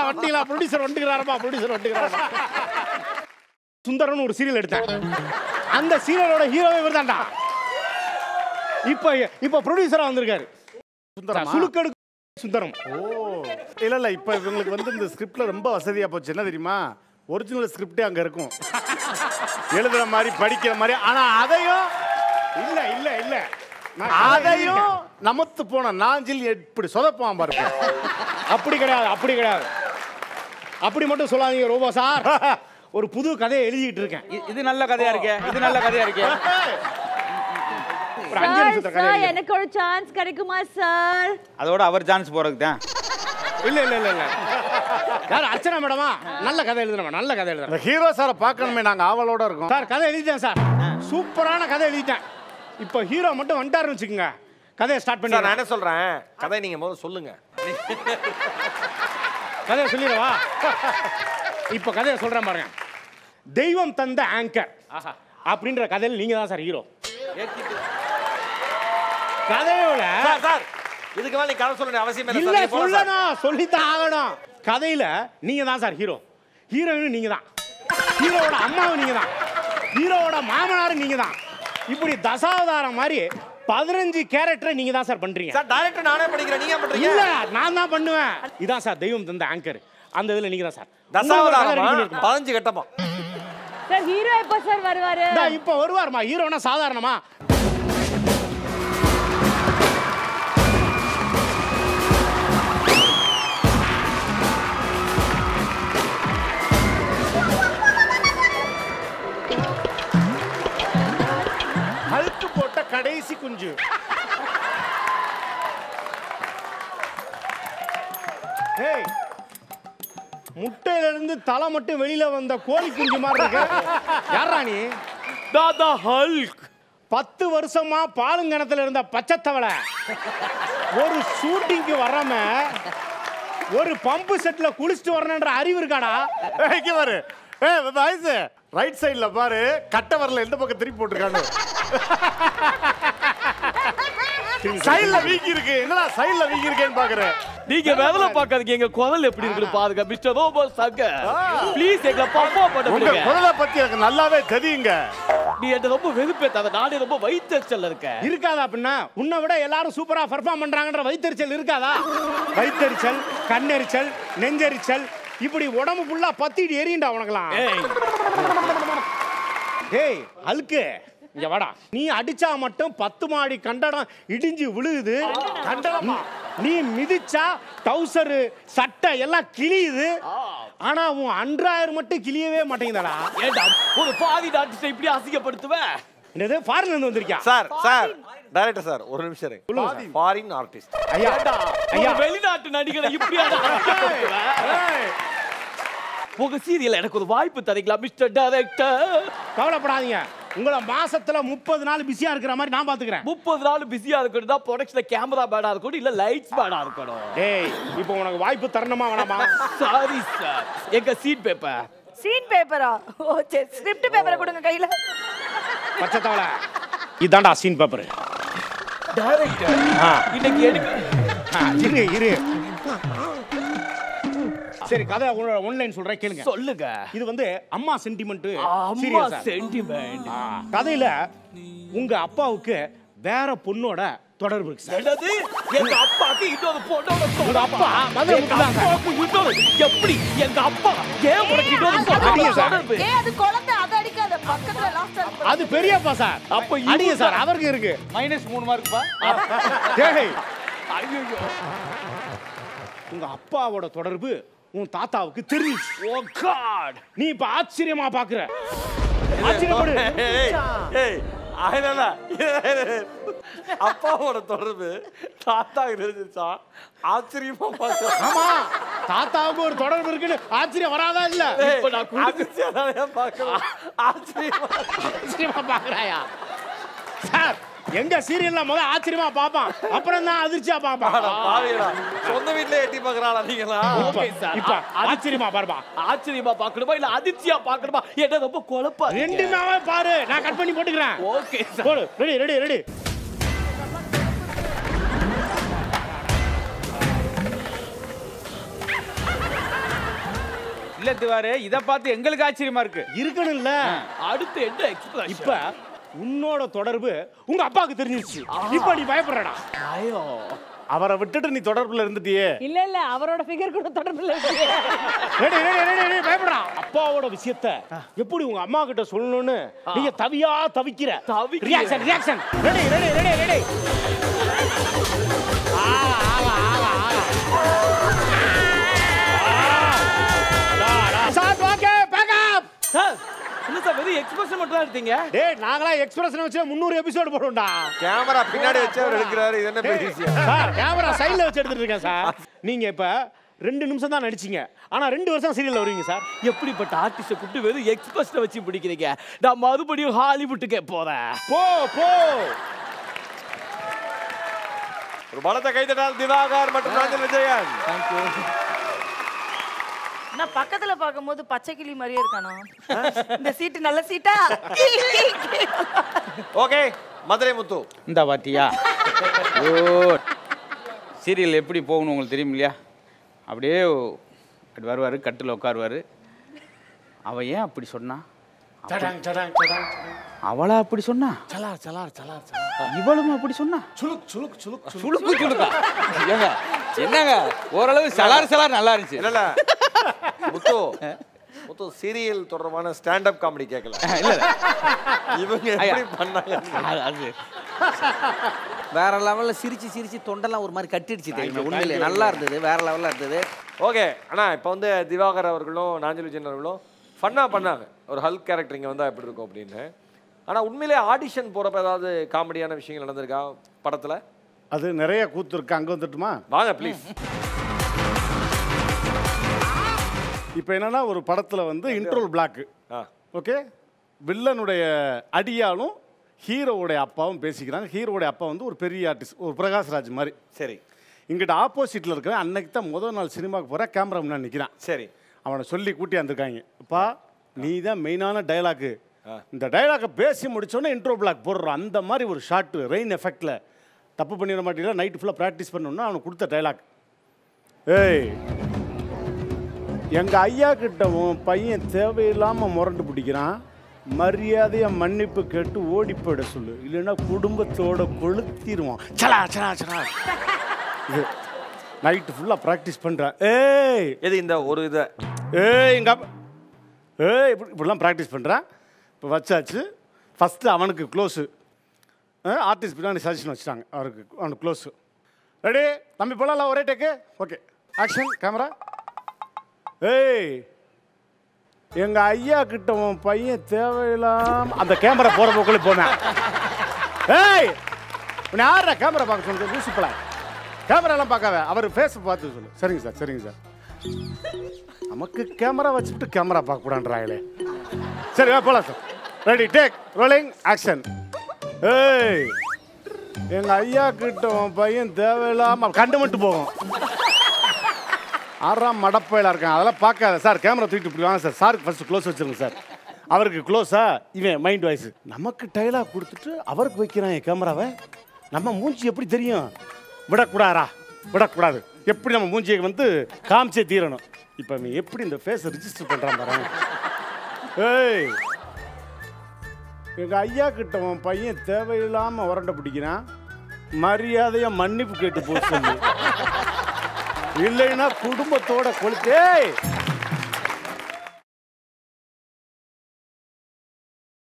வண்டிகளா producer வந்துக்கிறாரப்பா producer வந்துக்கிறாரப்பா சுந்தரம்னு ஒரு serial எடுத்தேன் அந்த சீரியலோட ஹீரோவே இவர்தான்டா இப்போ இப்போ ப்ரொடியூசரா வந்திருக்காரு சுந்தரமா? சுலுக்கெடு சுந்தரம் ஓ இல்ல இல்ல இப்ப இவங்களுக்கு வந்து இந்த ஸ்கிரிப்ட்ல ரொம்ப வசதியா போச்சு என்ன தெரியுமா ஒரிஜினல் ஸ்கிரிப்டே அங்க இருக்கும் எழுதுற மாதிரி படிக்கிற மாதிரி ஆனா அதையும் இல்ல இல்ல இல்ல நான் அதையும் நமத்து போன நாஞ்சில் எப்படி சொதப்பான் பாருங்க அப்படி கிடையாது அப்படி கிடையாது அப்படி மட்டும் சொல்லாதீங்க ரோபோ சார் ஒரு புது கதையை எழுதிட்டு இருக்கேன் இ- இது நல்ல கதையா இருக்கே இது நல்ல கதையா இருக்கே ஒரு அஞ்சு சார் நிமிஷத்துல கதை சார் எழுதி. எனக்கு ஒரு சான்ஸ் கிடைக்குமா சார் அதோட அவர் சான்ஸ் போறதுக்கு தான் இல்ல இல்ல இல்ல இல்ல யார் அர்ச்சனா மேடமா நல்ல கதை எழுதுறேன் நல்ல கதை எழுதுறேன் இந்த ஹீரோ சாரை பார்க்கணுமே நாங்க ஆவலோட இருக்கோம் சார் கதை எழுதிட்டேன் சார் சூப்பரான கதை எழுதிட்டேன் இப்போ ஹீரோ மட்டும் வந்துட்டாருன்னு வச்சுக்கோங்க கதையை ஸ்டார்ட் சார் நான் பண்ணி என்ன சொல்றேன் கதை நீங்க முதல்ல சொல்லுங்க கதையை சொல்லிடவா இப்போ கதையை சொல்றேன் பாருங்க தெய்வம் தந்த ஆங்கர் அப்படின்ற கதையில் நீங்க தான் சார் ஹீரோ கதையோட சார் சார் இதுக்கு மேல நீ கதை சொல்ல வேண்டிய அவசியம் இல்லை இல்ல சார் நீங்க போலாம் சார். சொல்லணும் சொல்லித்தான் ஆகணும் கதையில நீங்க தான் சார் ஹீரோ ஹீரோயின் நீங்க தான் ஹீரோவோட அம்மாவும் நீங்க தான் ஹீரோவோட மாமனாரும் நீங்க தான் இப்படி தசாவதாரம் மாதிரி பதினஞ்சு கேரக்டரை நீங்க தான் சார் பண்றீங்க சார் டைரக்டர் நானே படிக்கிறேன் நீங்க ஏன் பண்றீங்க இல்ல நான் தான் பண்ணுவேன் இதான் சார் தெய்வம் தந்த ஆங்கர் அந்த இதுல நீங்க தான் சார் தசாவதாரமா உங்களுக்கு ஒரு கதை ready பண்ணிருக்கோமா? பதினஞ்சு கட்டமா சார் ஹீரோ எப்போ சார் வருவாரு இந்தா, இப்ப வருவாருமா ஹீரோனா சாதாரணமா ஹல்க்கு போட்ட கடைசி குஞ்சு ஏய் முட்டையில இருந்து தலை மட்டும் வெளியில வந்த கோழி குஞ்சு மாதிரி இருக்கு யாரா நீ தாதா ஹல்க் பத்து வருஷமா பாலுங்கணத்துல இருந்த பச்சைத்தவளை ஒரு ஷூட்டிங்க்கு வராம ஒரு பம்பு செட்ல குளிச்சுட்டு வரணுன்ற அறிவு இருக்காடா ஏய், இங்க பாரு ஏ வயசு ரைட் சைடுல பாரு கட்ட வரல எந்த பக்கம் திருப்பி போட்டிருக்கானு சைடுல வீங்கி இருக்கு என்னடா சைடுல வீங்கி இருக்கேன்னு பாக்குறேன் நீங்க வேலை பார்க்காதீங்க எங்க குரல் எப்படி இருக்குன்னு பாருங்க மிஸ்டர் ரோபோ சங்க ப்ளீஸ் எங்களை பர்ஃபார்ம் பண்ண உங்க விடுங்க குரலை பத்தி எனக்கு நல்லாவே தெரியுங்க நீ என்ன ரொம்ப வெறுப்பேத்தாத நானே ரொம்ப வயிற்றுச்சல்ல இருக்கேன் இருக்காதா அப்படின்னா உன்னை விட எல்லாரும் சூப்பரா பெர்ஃபார்ம் பண்றாங்கன்ற வயித்தெரிச்சல் இருக்காதா வயித்தெரிச்சல் கண்ணெரிச்சல் நெஞ்செரிச்சல் இப்படி உடம்பு ஃபுல்லா பத்திட்டு எரியுண்டா உனக்கெல்லாம் ஏய் ஏய் அல்கு இங்க வாடா நீ அடிச்சா மட்டும் பத்து மாடி கண்டடம் இடிஞ்சு விழுகுது கண்டடமா நீ மிதிச்சா டவுசரு சட்டை எல்லாம் கிழியுது ஆனா உன் அன்றாயிரம் மட்டும் கிழியவே மாட்டேங்குதாடா ஏண்டா ஒரு பாதி நாட்டு இப்படி அசிங்கப்படுத்துவேன் என்னது ஃபாரின்ல இருந்து வந்திருக்கியா சார் சார் டைரக்டர் சார் ஒரு நிமிஷம் இருங்க ஃபாரின் ஆர்டிஸ்ட் ஐயா ஏண்டா ஐயா. ஒரு வெளிநாட்டு நடிகரை இப்படி அசிங்கப்படுத்துவேன் உங்க சீரியல் எனக்கு ஒரு வாய்ப்பு தரீங்களா மிஸ்டர் டைரக்டர் கவலைப்படாதீங்க உங்களை மாசத்துல முப்பது நாள் பிஸியா இருக்கிற மாதிரி நான் பாத்துக்கிறேன் முப்பது நாள் பிஸியா இருக்கணும் தான் ப்ரொடக்ஷன்ல கேமரா பேடா இருக்கணும் இல்ல லைட்ஸ் பேடா இருக்கணும் டேய் இப்போ உனக்கு வாய்ப்பு தரணுமா வேணாமா சாரி சார் எங்க சீட் பேப்பர் சீன் பேப்பரா ஓ சரி ஸ்கிரிப்ட் பேப்பரை கொடுங்க கையில பச்சை தவளை இதான்டா சீன் பேப்பர் டைரக்டர் ஆ. இன்னைக்கு எனக்கு இரு இரு சரி கதை ஒன்லைன் சொல்றேன் கேளுங்க சொல்லுங்க இது வந்து அம்மா சென்டிமெண்ட் அம்மா சென்டிமெண்ட் கதையில உங்க அப்பாவுக்கு வேற பொண்ணோட தொடர்பு இருக்கு சார் என்னது எங்க அப்பாக்கு இன்னொரு பொண்ணோட உங்க அப்பா மதுரை எங்க முத்துதாங்க. அப்பாவுக்கு இன்னொரு எப்படி எங்க அப்பா ஏன் உனக்கு இன்னொரு பொண்ணோட அடிங்க சார். தொடர்பு ஏ அது குழந்தை அதை அடிக்காத பக்கத்துல லாஸ்ட் அது பெரியப்பா சார் அப்ப இவரு அடிங்க சார் தான். அவருக்கு இருக்கு மைனஸ் மூணு மார்க்ப்பா டேய் ஐயோ உங்க அப்பாவோட தொடர்பு உன் தாத்தாவுக்கு தெரிஞ்சுச்சு ஓ காட் நீ இப்ப ஆச்சரியமா பாக்குற ஆச்சரியப்படு ஏய் ஏய் அதனால அப்பாவோட தொடர்பு தாத்தா இருந்துச்சா ஆச்சரியமா பார்க்கலாம் ஆமா தாத்தாவுக்கு ஒரு தொடர்பு இருக்குன்னு ஆச்சரியம் வராதா இல்ல இப்ப நான் கொடுக்க- அதிர்ச்சியா தானே பார்க்கலாம் ஆச்சரியமா ஆச்சரியமா பாக்குறாயா சார் எங்க சீரியல்ல முத ஆச்சரியமா பாப்பான் அப்புறம் தான் அதிர்ச்சியா பாப்பான் அட பாவியடா சொந்த வீட்லயே எட்டி பார்க்கறாளா நீங்களா இப்ப- ஓகே சார் இப்ப ஆச்சரியமா பாருப்பா ஆச்சரியமா பார்க்கணுமா இல்ல அதிர்ச்சியா பார்க்கணுமா என்ன ரொம்ப குழப்பா ரெண்டுமே பாரு நான் கட் பண்ணி போட்டுக்கிறேன் ஓகே சார் போடு ரெடி ரெடி ரெடி இல்ல திவாரு இத பார்த்து எங்களுக்கு ஆச்சரியமா இருக்கு இருக்கணும்ல அடுத்து என்ன எக்ஸ்பிரஸ் இப்ப உன்னோட தொடர்பு உங்க அப்பாவுக்கு தெரிஞ்சிருச்சு இப்ப நீ பயப்படுறடா அவரை விட்டுட்டு நீ தொடர்புல இருந்துட்டியே இல்ல இல்ல அவரோட ஃபிகர் கூட தொடர்புல இருக்கு ரெடி ரெடி ரெடி ரெடி பயப்படுறா அப்பாவோட விஷயத்த எப்படி உங்க அம்மா கிட்ட சொல்லணும்னு நீங்க தவியா தவிக்கிற தவிக்கிறேன். Reaction reaction ready ready ready ready sir என்ன சார் வெறும் எக்ஸ்பிரஷன் மட்டும் தான் எடுத்தீங்க டேய் நாங்களா எக்ஸ்பிரஸ் வச்சு 300 எபிசோட் போடுவோம்டா கேமரா பின்னாடி வச்சு அவர் எடுக்கிறாரு இது என்ன பெரிய விஷயம் சார் கேமரா சைடுல வச்சு எடுத்துட்டு இருக்கேன் சார் நீங்க இப்ப ரெண்டு நிமிஷம் தான் நடிச்சீங்க ஆனா ரெண்டு வருஷம் சீரியல்ல வருவீங்க சார் எப்படிப்பட்ட ஆர்டிஸ்ட கூப்பிட்டு வெறும் எக்ஸ்பிரஷனை வச்சு பிடிக்கிறீங்க நான் மறுபடியும் ஹாலிவுட்டுக்கே போறேன் போ போ ஒரு பலத்தை கைதட்டால் திவாகர் மற்றும் ராஜன் விஜயன் நான் பக்கத்துல பார்க்கும்போது பச்சை கிளி மாதிரியே இருக்கானோ இந்த சீட்டு நல்ல சீட்டா ஓகே மதுரை முத்து இந்த பாத்தியா ஓ சீரியல் எப்படி போகணும் உங்களுக்கு தெரியும் இல்லையா அப்படியே அப்படி வருவார் கட்டில் உட்காருவார் அவ ஏன் அப்படி சொன்னா சடாங் சடாங் சடாங் அவளா அப்படி சொன்னா சலார் சலார் சலார் சலார் இவளும் அப்படி சொன்னா சுலுக் சுலுக் சுலுக் சுளுக்கு சுளுக்கா ஏங்க என்னங்க ஓரளவு சலார் சலார் நல்லா இருந்துச்சு இல்ல இல்ல முத்து முத்து சீரியல் தொடர்பான ஸ்டாண்ட் அப் காமெடி கேட்கல இல்ல இல்ல. இவங்க எப்படி பண்ணாங்க அது- அது வேற லெவல்ல சிரிச்சு சிரிச்சு தொண்டெல்லாம் ஒரு மாதிரி கட்டிடுச்சு தெரியுமா உண்மையிலே நல்லா இருந்தது வேற லெவல்ல இருந்தது ஓகே அண்ணா இப்போ வந்து திவாகர் அவர்களும் நாஞ்சலி விஜயன் அவர்களும் ஃபன்னாக பண்ணாங்க ஒரு ஹல்க் கேரக்டர் இங்கே வந்தால் எப்படி இருக்கும் அப்படின்னு ஆனால் உண்மையிலே ஆடிஷன் போகிறப்ப ஏதாவது காமெடியான விஷயங்கள் நடந்திருக்கா படத்தில் அது நிறைய கூத்து இருக்கு அங்க வந்துட்டுமா வாங்க ப்ளீஸ் இப்போ என்னன்னா ஒரு படத்துல வந்து இன்ட்ரோல் பிளாக் ஆ ஓகே வில்லனுடைய அடியாலும் ஹீரோவுடைய அப்பாவும் பேசிக்கிறாங்க ஹீரோவுடைய அப்பா வந்து ஒரு பெரிய ஆர்டிஸ்ட் ஒரு பிரகாஷ்ராஜ் மாதிரி சரி இங்கிட்ட ஆப்போசிட்டில் இருக்கிற அன்னைக்கு தான் முதல் நாள் சினிமாவுக்கு போகிற கேமரா முன்னாடி நிற்கிறான் சரி அவனை சொல்லி கூட்டி வந்திருக்காங்க அப்பா நீ தான் மெயினான டைலாக்கு இந்த டைலாக்கை பேசி முடிச்சோன்னே இன்ட்ரோ பிளாக் போடுறோம் அந்த மாதிரி ஒரு ஷாட்டு ரெயின் எஃபெக்டில் தப்பு பண்ணிட மாட்டீங்களா நைட்டு ஃபுல்லாக ப்ராக்டிஸ் பண்ணணும்னா அவனுக்கு கொடுத்த டைலாக் ஏய் எங்கள் ஐயா கிட்ட உன் பையன் தேவையில்லாமல் முரண்டு பிடிக்கிறான் மரியாதையை மன்னிப்பு கேட்டு ஓடி போயிட சொல்லு இல்லைன்னா குடும்பத்தோட கொளுத்திடுவான் சலா சலா சலா இது நைட்டு ஃபுல்லாக ப்ராக்டிஸ் பண்ணுறேன் ஏய் எது இந்த ஒரு இதை ஏய் எங்க அப்பா ஏய் இப்படி இப்படிலாம் ப்ராக்டிஸ் பண்ணுறேன் இப்போ வச்சாச்சு ஃபஸ்ட்டு அவனுக்கு க்ளோஸு ஆர்டிஸ்ட் பின்னாடி சஜஷன் வச்சுட்டாங்க அவருக்கு அவனுக்கு க்ளோஸு ரெடி தம்பி போலாம் ஒரே டேக்கு ஓகே ஆக்ஷன் கேமரா ஏய் எங்கள் ஐயா கிட்ட உன் பையன் தேவையில்லாம அந்த கேமரா போகிற போக்குள்ளே போனேன் ஏய் உன்னை யாரா கேமரா பார்க்க சொல்லுங்க லூசுப்பல கேமராலாம் பார்க்காத அவர் ஃபேஸ் பார்த்து சொல்லு சரிங்க சார் சரிங்க சார் நமக்கு கேமரா வச்சுட்டு கேமரா பார்க்கக்கூடாதுன்றாங்களே சரி வா போலாம் sir ready take rolling action ஏய் எங்க ஐயா கிட்ட உன் பையன் தேவையில்லாம கண்டு மட்டும் போகும் ஆறாம் மடப்பையில இருக்கான் அதெல்லாம் பார்க்காத சார் கேமரா தூக்கிட்டு இப்படி வாங்க சார் சாருக்கு ஃபர்ஸ்ட் க்ளோஸ் வச்சிருங்க சார் அவருக்கு க்ளோஸா இவன் மைண்ட் வாய்ஸ் நமக்கு டைலாக் கொடுத்துட்டு அவருக்கு வைக்கிறான் என் கேமராவை நம்ம மூஞ்சி எப்படி தெரியும் விடக்கூடாதா விடக்கூடாது எப்படி நம்ம மூஞ்சியை வந்து காமிச்சே தீரணும் இப்போ நீ எப்படி இந்த ஃபேஸை ரிஜிஸ்டர் பண்ணுறான் பாரு ஏய் எங்கள் ஐயா கிட்ட உன் பையன் தேவையில்லாமல் உரண்டை பிடிக்கிறான் மரியாதையா மன்னிப்பு கேட்டு போக சொல்லு இல்லைன்னா குடும்பத்தோட கொளுத்து ஏய்